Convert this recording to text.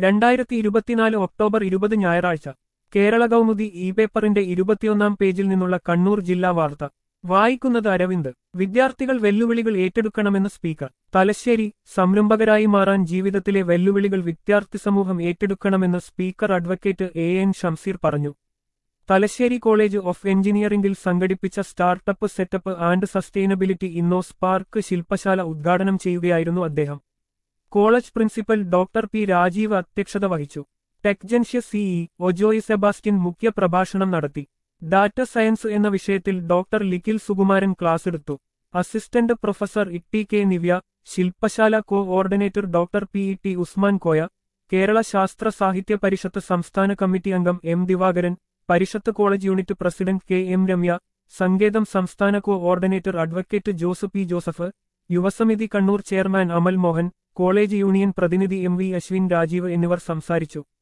രണ്ടായിരത്തി ഇരുപത്തിനാല് ഒക്ടോബർ ഇരുപത് ഞായറാഴ്ച കേരള കൗമുദി ഇ പേപ്പറിന്റെ ഇരുപത്തിയൊന്നാം പേജിൽ നിന്നുള്ള കണ്ണൂർ ജില്ലാ വാർത്ത വായിക്കുന്നത് അരവിന്ദ് വിദ്യാർത്ഥികൾ വെല്ലുവിളികൾ ഏറ്റെടുക്കണമെന്ന് സ്പീക്കർ തലശ്ശേരി സംരംഭകരായി മാറാൻ ജീവിതത്തിലെ വെല്ലുവിളികൾ വിദ്യാർത്ഥി സമൂഹം ഏറ്റെടുക്കണമെന്ന് speaker advocate A N Shamseer പറഞ്ഞു തലശ്ശേരി കോളേജ് ഓഫ് എഞ്ചിനീയറിംഗിൽ സംഘടിപ്പിച്ച startup setup and sustainability innos park ശില്പശാല ഉദ്ഘാടനം ചെയ്യുകയായിരുന്നു അദ്ദേഹം college principal doctor P Rajeev അധ്യക്ഷത വഹിച്ചു ടെക്ജൻഷ്യ സിഇ ഒജോയ് സെബാസ്റ്റ്യൻ മുഖ്യ പ്രഭാഷണം നടത്തി ഡാറ്റ സയൻസ് എന്ന വിഷയത്തിൽ ഡോക്ടർ ലിഖിൽ സുകുമാരൻ ക്ലാസ് എടുത്തു assistant professor Itty K Nivya ശില്പശാല കോ ഓർഡിനേറ്റർ doctor P E T Usman Koya Kerala Sasthra Sahithya Parishad സംസ്ഥാന കമ്മിറ്റി അംഗം M Divakaran Parishad college unit president K M Ramya സങ്കേതം സംസ്ഥാന കോ ഓർഡിനേറ്റർ അഡ്വക്കേറ്റ് ജോസഫ് പി ജോസഫ് യുവസമിതി Kannur chairman Amal Mohan college union പ്രതിനിധി എം വി അശ്വിൻ രാജീവ് എന്നിവർ സംസാരിച്ചു